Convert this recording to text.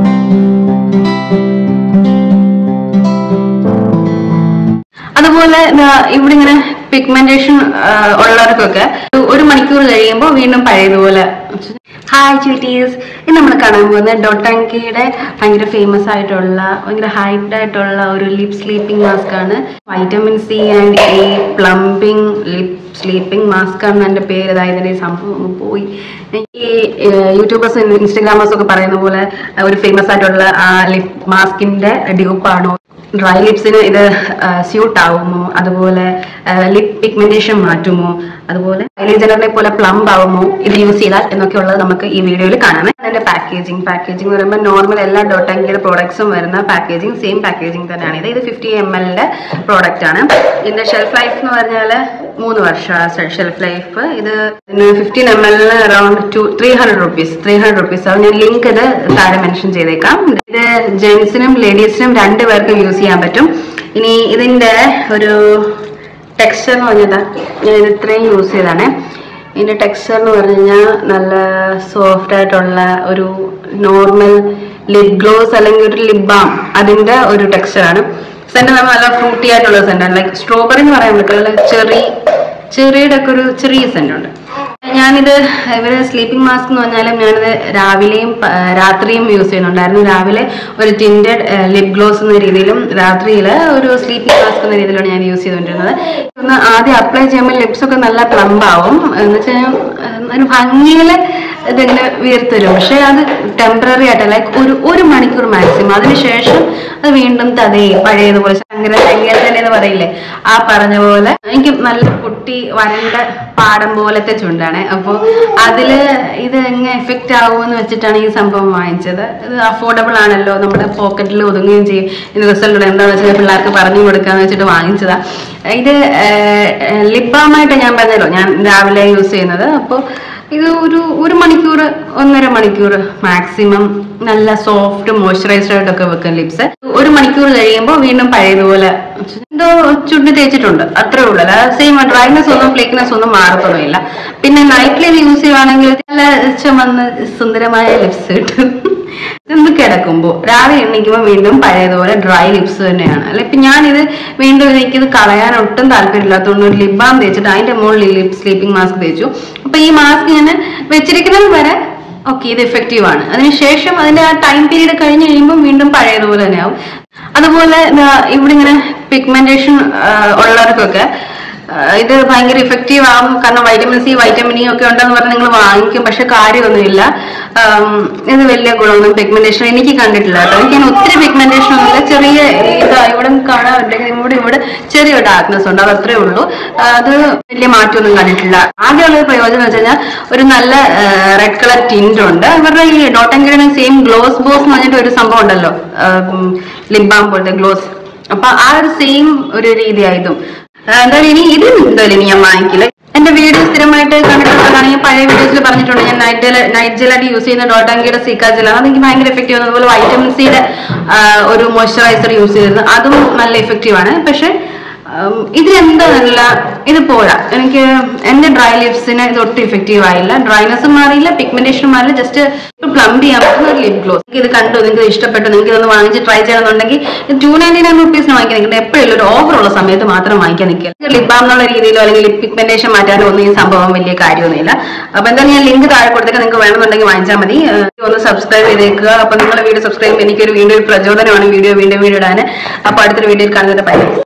അതുപോലെ ദാ ഇവിടെ ഇങ്ങനെ പിഗ്മെന്റേഷൻ ഉള്ളവർക്കൊക്കെ ഒരു മണിക്കൂർ കഴിയുമ്പോൾ വീണ്ടും പഴയതുപോലെ ഹായ് ചുറ്റീസ് ഇത് നമ്മൾ കാണാൻ പോകുന്നത് ഡോട്ടാങ്കിയുടെ ഭയങ്കര ഫേമസ് ആയിട്ടുള്ള ഭയങ്കര ഹൈറ്റ് ആയിട്ടുള്ള ഒരു ലിപ് സ്ലീപ്പിംഗ് മാസ്ക് ആണ് vitamin C and A plumping lip sleeping mask ആണ് എൻ്റെ പേര് അതായത് ഈ സംഭവം ഒന്ന് പോയി ഈ യൂട്യൂബേഴ്സ് ഇൻസ്റ്റഗ്രാമേഴ്സ് ഒക്കെ പറയുന്ന പോലെ ഒരു ഫേമസ് ആയിട്ടുള്ള ആ ലിപ് മാസ്കിന്റെ ഡ്യൂപ്പാണോ ഡ്രൈ ലിപ്സിന് ഇത് സ്യൂട്ട് ആവുമോ അതുപോലെ ലിപ് പിഗ്മെന്റേഷൻ മാറ്റുമോ അതുപോലെ ജനറിനെ പോലെ പ്ലംബ് ആവുമോ ഇത് യൂസ് ചെയ്താൽ എന്നൊക്കെ ഉള്ളത് നമുക്ക് ഈ വീഡിയോയിൽ കാണാം അതിന്റെ പാക്കേജിങ് പാക്കേജിംഗ് എന്ന് പറയുമ്പോൾ നോർമൽ എല്ലാ ഡോട്ടാങ്കിയുടെ പ്രോഡക്ട്സും വരുന്ന പാക്കേജിംഗ് സെയിം പാക്കേജിംഗ് തന്നെയാണ് ഇത് ഇത് ഫിഫ്റ്റി എം എല്ലിന്റെ പ്രോഡക്റ്റ് ആണ് ഇതിന്റെ ഷെൽഫ് ലൈഫ് എന്ന് പറഞ്ഞാൽ മൂന്ന് വർഷം ഷെൽഫ് ലൈഫ് ഇത് ഫിഫ്റ്റീൻ എം എല്ലിന് around two three hundred rupees three hundred rupees അത് ഞാൻ ലിങ്ക് ഇത് താഴെ മെൻഷൻ ചെയ്തേക്കാം ഇത് ജെൻസിനും ലേഡീസിനും രണ്ട് പേർക്കും യൂസ് ചെയ്യാൻ പറ്റും ഇനി ഇതിന്റെ ഒരു ടെക്സ്ചർ എന്ന് പറഞ്ഞാൽ ഞാൻ ഇത് ഇത്രയും യൂസ് ചെയ്താണ് ഇതിന്റെ ടെക്സ്ചർ എന്ന് പറഞ്ഞു കഴിഞ്ഞാൽ നല്ല സോഫ്റ്റ് ആയിട്ടുള്ള ഒരു നോർമൽ ലിപ് ഗ്ലോസ് അല്ലെങ്കിൽ ഒരു ലിപ് ബാം അതിന്റെ ഒരു ടെക്സ്ചറാണ് സെന്റ് നമ്മൾ നല്ല ഫ്രൂട്ടി ആയിട്ടുള്ള സെന്റാണ് ലൈക്ക് സ്ട്രോബെറി എന്ന് പറയാൻ പറ്റില്ല ചെറി ചെറിയുടെ ഒക്കെ ഒരു ചെറിയ സെന്റ് ഉണ്ട് ഞാനിത് ഇവര് സ്ലീപ്പിംഗ് മാസ്ക് എന്ന് പറഞ്ഞാലും ഞാനിത് രാവിലെയും പ- രാത്രിയും യൂസ് ചെയ്യുന്നുണ്ടായിരുന്നു രാവിലെ ഒരു ടിൻറ്റഡ് ലിപ് ഗ്ലോസ് എന്ന രീതിയിലും രാത്രിയിൽ ഒരു സ്ലീപ്പിംഗ് മാസ്ക് എന്ന രീതിയിലാണ് ഞാൻ യൂസ് ചെയ്തുകൊണ്ടിരുന്നത് ഒന്ന് ആദ്യം അപ്ലൈ ചെയ്യുമ്പോൾ ലിപ്സ് ഒക്കെ നല്ല പ്ലംബ് ആവും എന്ന് വെച്ചാൽ ഒരു ഭംഗിയിൽ ഇതിങ്ങനെ വീർത്തരും പക്ഷെ അത് ടെമ്പററി ആയിട്ട് ലൈക്ക് ഒരു ഒരു മണിക്കൂർ മാക്സിമം അതിനുശേഷം അത് വീണ്ടും തതേ പഴയതുപോലെ ശങ്കര ശങ്കര തന്നെ എന്ന് പറയില്ലേ ആ പറഞ്ഞ പോലെ എനിക്ക് നല്ല പൊട്ടി വരണ്ട പാടം പോലത്തെ ചുണ്ടാണ് അപ്പോൾ അതില് ഇത് എങ്ങനെ എഫക്റ്റ് ആവുമെന്ന് വെച്ചിട്ടാണ് ഈ സംഭവം വാങ്ങിച്ചത് ഇത് അഫോർഡബിൾ ആണല്ലോ നമ്മുടെ പോക്കറ്റിൽ ഒതുങ്ങുകയും ചെയ്യും ഇതിന് റിസൾട്ട് എന്താണെന്ന് വെച്ചാൽ പിള്ളേർക്ക് പറഞ്ഞു കൊടുക്കാന്ന് വെച്ചിട്ട് വാങ്ങിച്ചതാ ഇത് ലിബാമായിട്ട് ഞാൻ പറഞ്ഞല്ലോ ഞാൻ രാവിലെ യൂസ് ചെയ്യുന്നത് അപ്പോൾ ഇത് ഒരു ഒരു മണിക്കൂർ ഒന്നര മണിക്കൂർ മാക്സിമം നല്ല സോഫ്റ്റ് മോയ്സ്ചറൈസ്ഡ് ആയിട്ടൊക്കെ വെക്കും ലിപ്സ് ഒരു മണിക്കൂർ കഴിയുമ്പോൾ വീണ്ടും പഴയതുപോലെ എന്തോ ചുണ്ട് തേച്ചിട്ടുണ്ട് അത്രേ ഉള്ളൂ അല്ല സെയിം ഡ്രൈനെസ് ഒന്നും ഫ്ലേക്ക്നെസ് ഒന്നും മാറത്തൊന്നുമില്ല പിന്നെ നൈറ്റ്ലി യൂസ് ചെയ്യുവാണെങ്കിൽ നല്ല ചുമന്ന് സുന്ദരമായ ലിപ്സ് കിട്ടും ഇന്ന് കിടക്കുമ്പോൾ രാവിലെ എണീക്കുമ്പോൾ വീണ്ടും പഴയതുപോലെ ഡ്രൈ ലിപ്സ് തന്നെയാണ് അല്ലെ ഇപ്പൊ ഞാനിത് വീണ്ടും എനിക്കിത് കളയാൻ ഒട്ടും താല്പര്യമില്ലാത്തതുകൊണ്ട് ഒരു ലിപ് ബാം തേച്ചിട്ട് അതിന്റെ മുകളിൽ ലിപ് സ്ലീപ്പിംഗ് മാസ്ക് തേച്ചു അപ്പൊ ഈ മാസ്ക് ഞാൻ വെച്ചിരിക്കുന്നത് വരെ ഓക്കെ ഇത് എഫക്റ്റീവ് ആണ് അതിനുശേഷം അതിന്റെ ആ ടൈം പീരീഡ് കഴിഞ്ഞ് കഴിയുമ്പോൾ വീണ്ടും പഴയതുപോലെ തന്നെയാവും അതുപോലെ ദാ ഇവിടെ ഇങ്ങനെ പിഗ്മെന്റേഷൻ ഉള്ളവർക്കൊക്കെ ആ, ഇത് ഭയങ്കര ഇഫക്റ്റീവ് ആവും കാരണം വൈറ്റമിൻ സി വൈറ്റമിൻ ഇ ഒക്കെ ഉണ്ടെന്ന് പറഞ്ഞ് നിങ്ങൾ വാങ്ങിക്കും പക്ഷെ കാര്യമൊന്നുമില്ല ആം, ഇത് വലിയ ഗുണമൊന്നും പിഗ്മെന്റേഷൻ എനിക്ക് കണ്ടിട്ടില്ല കേട്ടോ എനിക്ക് അങ്ങനെ ഒത്തിരി പിഗ്മെന്റേഷൻ ഒന്നുമില്ല ചെറിയ ഇത് ഇവിടെ കാണാൻ പറ്റും ഇവിടെ ഇവിടെ ചെറിയ ഡാർക്ക്നെസ് ഉണ്ട് അത് അത്രേ ഉള്ളൂ ആ, അത് വലിയ മാറ്റമൊന്നും കണ്ടിട്ടില്ല ആകെയുള്ള ഒരു പ്രയോജനം എന്ന് വെച്ച് കഴിഞ്ഞാൽ ഒരു നല്ല റെഡ് കളർ ടിന്റ് ഉണ്ട് ഇവരുടെ ഈ ഡോട്ടങ്കിയുടെ സെയിം ഗ്ലോസ് ബോസ് എന്ന് പറഞ്ഞിട്ട് ഒരു സംഭവം ഉണ്ടല്ലോ ലിംബാം പോലത്തെ ഗ്ലോസ് അപ്പൊ ആ ഒരു സെയിം ഒരു രീതിയായതും ആ, എന്തായാലും ഇനി ഇത് എന്തായാലും ഇനി ഞാൻ വാങ്ങിക്കില്ല എന്റെ വീഡിയോ സ്ഥിരമായിട്ട് കണ്ടിട്ടുള്ളതാണെങ്കിൽ പഴയ വീഡിയോസിൽ പറഞ്ഞിട്ടുണ്ട് ഞാൻ നൈറ്റ് ജെൽ നൈറ്റ് ജെലായിട്ട് യൂസ് ചെയ്യുന്ന ഡോട്ടാങ്കിയുടെ സീക്ക ജെൽ അത് എനിക്ക് ഭയങ്കര എഫക്റ്റീവ് ആണ് അതുപോലെ വൈറ്റമിൻ സിയുടെ ഒരു മോയ്സ്ചറൈസർ യൂസ് ചെയ്തിരുന്നത് അതും നല്ല എഫക്റ്റീവ് ആണ് പക്ഷെ ഉം, ഇതിലെന്താ നല്ല ഇത് പോരാ എനിക്ക് എന്റെ ഡ്രൈ ലിപ്സിന് ഇത് ഒട്ടും ഇഫക്റ്റീവ് ആയില്ല ഡ്രൈനെസ്സും മാറിയില്ല പിഗ്മെന്റേഷനും മാറിയില്ല ജസ്റ്റ് പ്ലംബ് ചെയ്യാൻ പറ്റുന്ന ഒരു ലിപ് ഗ്ലോസ് നിങ്ങൾക്ക് ഇത് കണ്ടു നിങ്ങൾക്ക് ഇഷ്ടപ്പെട്ടു നിങ്ങൾക്ക് ഇതൊന്ന് വാങ്ങിച്ച് ട്രൈ ചെയ്യണമെന്നുണ്ടെങ്കിൽ ടു നയൻറ്റി നയൻ റുപ്പീസിന് വാങ്ങിക്കാൻ നിൽക്കുന്നത് എപ്പോഴും ഒരു ഓഫർ ഉള്ള സമയത്ത് മാത്രം വാങ്ങിക്കാൻ നിൽക്കുക ലിപ് ബാം എന്നുള്ള രീതിയിലോ അല്ലെങ്കിൽ ലിപ് പിഗ്മെന്റേഷൻ മാറ്റാനോ ഒന്നും ഈ സംഭവം വലിയ കാര്യമൊന്നുമില്ല അപ്പൊ എന്തായാലും ഞാൻ ലിങ്ക് താഴെ കൊടുത്തേക്ക് നിങ്ങൾക്ക് വേണമെന്നുണ്ടെങ്കിൽ വാങ്ങിച്ചാൽ മതി ഏഹ് ഒന്ന് സബ്സ്ക്രൈബ് ചെയ്തേക്കുക അപ്പൊ നിങ്ങളുടെ വീഡിയോ സബ്സ്ക്രൈബ് എനിക്കൊരു വീണ്ടും ഒരു പ്രചോദനമാണ് വീഡിയോ വീണ്ടും വീഡിയോ ഇടാൻ അപ്പൊ അടുത്തൊരു വീഡിയോയിൽ കാണുന്നത് ബൈ